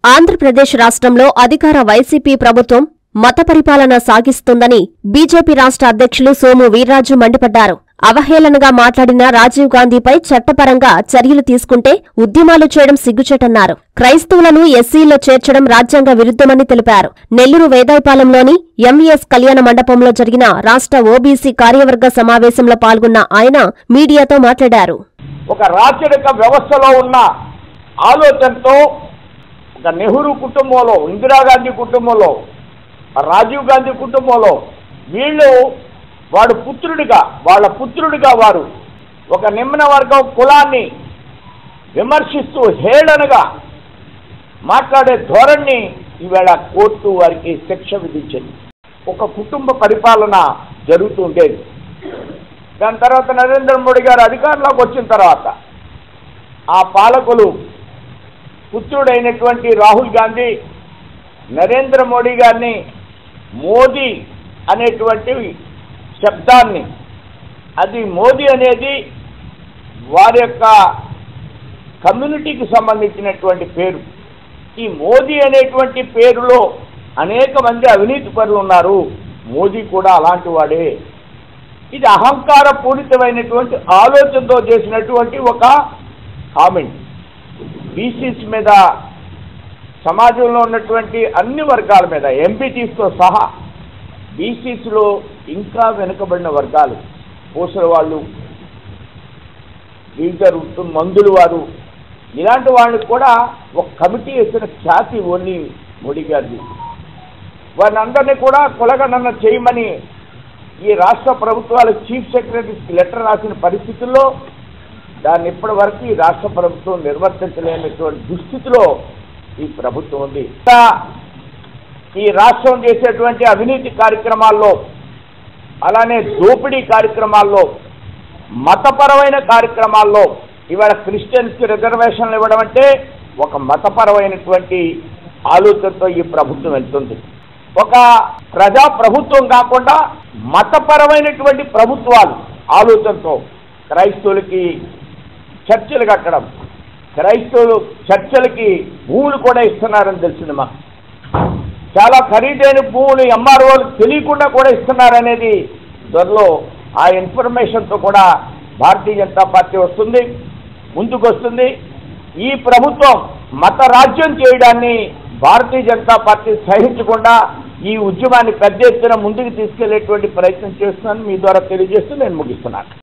ఆంధ్రప్రదేశ్ రాష్ట్రంలో అధికార వైసీపీ ప్రభుత్వం మత పరిపాలన సాగిస్తుందని బీజేపీ రాష్ట్ర అధ్యక్షులు సోము వీర్రాజు మండిపడ్డారు అవహేళనగా మాట్లాడిన రాజీవ్ గాంధీపై చట్టపరంగా చర్యలు తీసుకుంటే ఉద్యమాలు చేయడం సిగ్గుచేటన్నారు క్రైస్తవులను ఎస్సీల్లో చేర్చడం రాజ్యాంగ విరుద్ధమని తెలిపారు నెల్లూరు వేదాయపాలెంలోని ఎంవీఎస్ కళ్యాణ మండపంలో జరిగిన రాష్ట్ర ఓబీసీ కార్యవర్గ సమావేశంలో పాల్గొన్న ఆయన మీడియాతో మాట్లాడారు ఒక రాచరిక వ్యవస్థలో ఉన్న ఆలోచనతో ఒక నెహ్రూ కుటుంబంలో ఇందిరాగాంధీ కుటుంబంలో రాజీవ్ గాంధీ కుటుంబంలో వీళ్ళు వాడు పుత్రుడిగా వాళ్ళ పుత్రుడిగా వారు ఒక నిమ్న వర్గం కులాన్ని విమర్శిస్తూ హేళనగా మాట్లాడే ధోరణి ఈవేళ కోర్టు వారికి శిక్ష విధించింది ఒక కుటుంబ పరిపాలన జరుగుతుండేది దాని తర్వాత నరేంద్ర మోడీ గారు అధికారంలోకి వచ్చిన తర్వాత ఆ పాలకులు పుత్రుడైనటువంటి రాహుల్ గాంధీ నరేంద్ర మోడీ గారిని మోదీ అనేటువంటి శబ్దాన్ని అది మోదీ అనేది వారి యొక్క కమ్యూనిటీకి సంబంధించినటువంటి పేరు ఈ మోదీ అనేటువంటి పేరులో అనేక మంది అవినీతి పరులు ఉన్నారు మోదీ కూడా అలాంటి వాడే ఇది అహంకార పూరితమైనటువంటి ఆలోచనతో చేసినటువంటి ఒక కామెంట్ బీసీస్ మీద సమాజంలో ఉన్నటువంటి అన్ని వర్గాల మీద ఎంపీటీస్తో సహా బీసీస్లో ఇంకా వెనుకబడిన వర్గాలు పూసల వాళ్ళు లీడర్ మందులు వారు ఇలాంటి వాళ్ళకి కూడా ఒక కమిటీ వేసిన ఖ్యాతి ఓన్లీ మోడీ గారిది వారిని అందరినీ కూడా కులగణన చేయమని ఈ రాష్ట్ర ప్రభుత్వాల చీఫ్ సెక్రటరీకి లెటర్ రాసిన పరిస్థితుల్లో దాన్ని ఇప్పటి వరకు ఈ రాష్ట్ర ప్రభుత్వం నిర్వర్తించలేనటువంటి దుస్థితిలో ఈ ప్రభుత్వం ఉంది ఇంకా ఈ రాష్ట్రం చేసేటువంటి అవినీతి కార్యక్రమాల్లో అలానే దోపిడీ కార్యక్రమాల్లో మతపరమైన కార్యక్రమాల్లో ఇవాళ క్రిస్టియన్స్కి రిజర్వేషన్లు ఇవ్వడం అంటే ఒక మతపరమైనటువంటి ఆలోచనతో ఈ ప్రభుత్వం వెళ్తుంది ఒక ప్రజా ప్రభుత్వం కాకుండా మతపరమైనటువంటి ప్రభుత్వాలు ఆలోచనతో క్రైస్తవులకి చర్చలు కట్టడం క్రైస్తవులు చర్చలకి భూములు కూడా ఇస్తున్నారని తెలిసింది మాకు చాలా ఖరీదైన భూములు ఎంఆర్ఓలకు తెలియకుండా కూడా ఇస్తున్నారనేది త్వరలో ఆ ఇన్ఫర్మేషన్తో కూడా భారతీయ జనతా పార్టీ వస్తుంది ముందుకు వస్తుంది ఈ ప్రభుత్వం మత రాజ్యం చేయడాన్ని భారతీయ జనతా పార్టీ సహించకుండా ఈ ఉద్యమాన్ని పెద్ద ఎత్తున ముందుకు తీసుకెళ్లేటువంటి ప్రయత్నం చేస్తున్నాను మీ ద్వారా తెలియజేస్తూ నేను ముగిస్తున్నాను